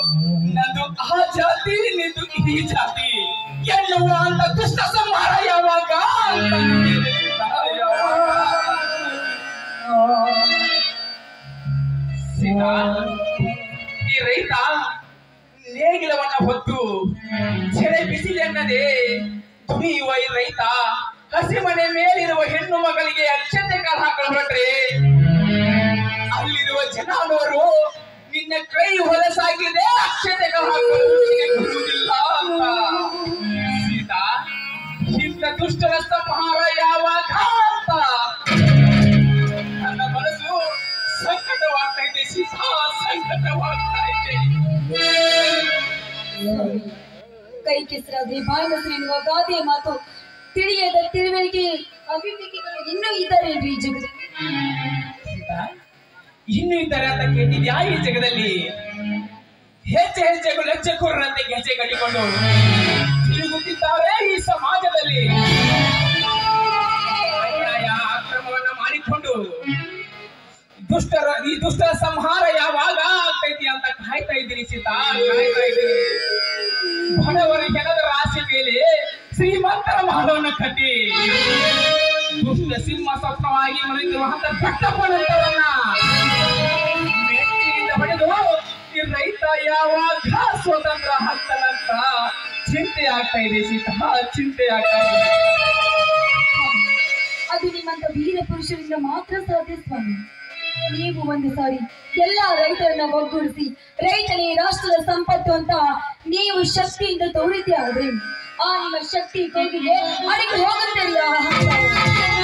ನಂದು ಆ ಜಾತಿ ನಿಂದು ಈ ಜಾತಿ ಎನ್ನುವ ಅಂತ ದುಷ್ಟ ಸಂಹಾರ ಯಾವಾಗ ಅಂತ ನಿನಗೆ ಯಾವಾಗ? ಸೀತಾ, ಈ ರೈತ ನೇಗಿಲವನ್ನ ಹೊತ್ತು ಸೆರೆ ಬಿಸಿಲೆನ್ನದೆ ದುಡಿಯುವ ಈ ರೈತ ಹಸಿಮನೆ ಮೇಲಿರುವ ಹೆಣ್ಣು ಮಗಳಿಗೆ ಅಕ್ಷತೆ ಕಾಲ ಹಾಕಲು ಹೊರಟ್ರೆ ಅಲ್ಲಿರುವ ಜನಾನವರು ನಿನ್ನ ಕೈ ಹೊಲಸಾಗಿದೆ ಅಕ್ಷತೆ ಕಾಲ ಹಾಕಲು ನಿನಗೆ ಬರುವುದಿಲ್ಲ ಅಂತ ಸೀತಾ ಇಂಥ ದುಷ್ಟರ ಸಂಹಾರ ಯಾವಾಗ ಅಂತ ನನ್ನ ಮನಸ್ಸು ಸಂಕಟವಾಗ್ತಾ ಇದೆ ಸೀತಾ ಸಂಕಟವಾಗ್ತಾ ಇದೆ ಕೈ ಕೆಸರಾದ್ರೆ ಬಾಯಿ ಮೊಸರು ಎನ್ನುವ ಗಾದೆಯ ಮಾತು ತಿಳಿಯದ ತಿಳುವಳಿಕೆ ಅಭಿವೃದ್ಧಿಗಳು ಇನ್ನೂ ಇದ್ದಾರೇನ್ರಿ ಈ ಜಗದಲ್ಲಿ ಸೀತಾ, ಇನ್ನು ಇದ್ದಾರೆ ಅಂತ ಕೇಳಿದ್ಯಾ ಈ ಜಗದಲ್ಲಿ ಹೆಜ್ಜೆ ಹೆಜ್ಜೆಗಳು ಹೆಜ್ಜೆ ಕೊರ್ರಂತೆ ಹೆಜ್ಜೆ ಕಟ್ಟಿಕೊಂಡು ತಿರುಗುತ್ತಿದ್ದಾರೆ ಈ ಸಮಾಜದಲ್ಲಿ ಅನ್ಯಾಯ ಅಕ್ರಮವನ್ನ ಮಾಡಿಕೊಂಡು ದುಷ್ಟರ ಈ ದುಷ್ಟರ ಸಂಹಾರ ಯಾವಾಗ ಆಗ್ತೈತಿ ಅಂತ ಕಾಯ್ತಾ ಇದ್ದೀನಿ ಸೀತಾ ಕಾಯ್ತಾ ಇದ್ದೀನಿ ಬಡವರ ಜನರ ರಾಶಿ ಮೇಲೆ ಶ್ರೀಮಂತರ ಮಹಲವನ್ನು ಕಟ್ಟಿ ದುಷ್ಟ ಸಿಂಹ ಸ್ವಪ್ನವಾಗಿ ಮರೆತಿರುವಂತ ದಟ್ಟಪ್ಪನಂತರನ್ನ ಮೆಟ್ಟಿನಿಂದ ಹೊಡೆದು ಈ ರೈತ ಯಾವಾಗ ಸ್ವತಂತ್ರ ಹತ್ತನಂತ ಚಿಂತೆ ಆಗ್ತಾ ಇದೆ ಸೀತಾ ಚಿಂತೆ ಆಗ್ತಾ ಇದೆ ಅದು ನಿಮ್ಮಂತ ವೀರ ಪುರುಷರಿಂದ ಮಾತ್ರ ಸಾಧ್ಯ ಸ್ವಾಮಿ ನೀವು ಒಂದು ಸಾರಿ ಎಲ್ಲಾ ರೈತರನ್ನ ಒಗ್ಗೂಡಿಸಿ ರೈತನೇ ರಾಷ್ಟ್ರದ ಸಂಪತ್ತು ಅಂತ ನೀವು ಶಕ್ತಿಯಿಂದ ತೋರಿದ್ದೆ ಆದ್ರೆ ಆ ನಿಮ್ಮ ಶಕ್ತಿ ಕೈಗೆ ಅಡಿಗೆ ಹೋಗುತ್ತೆ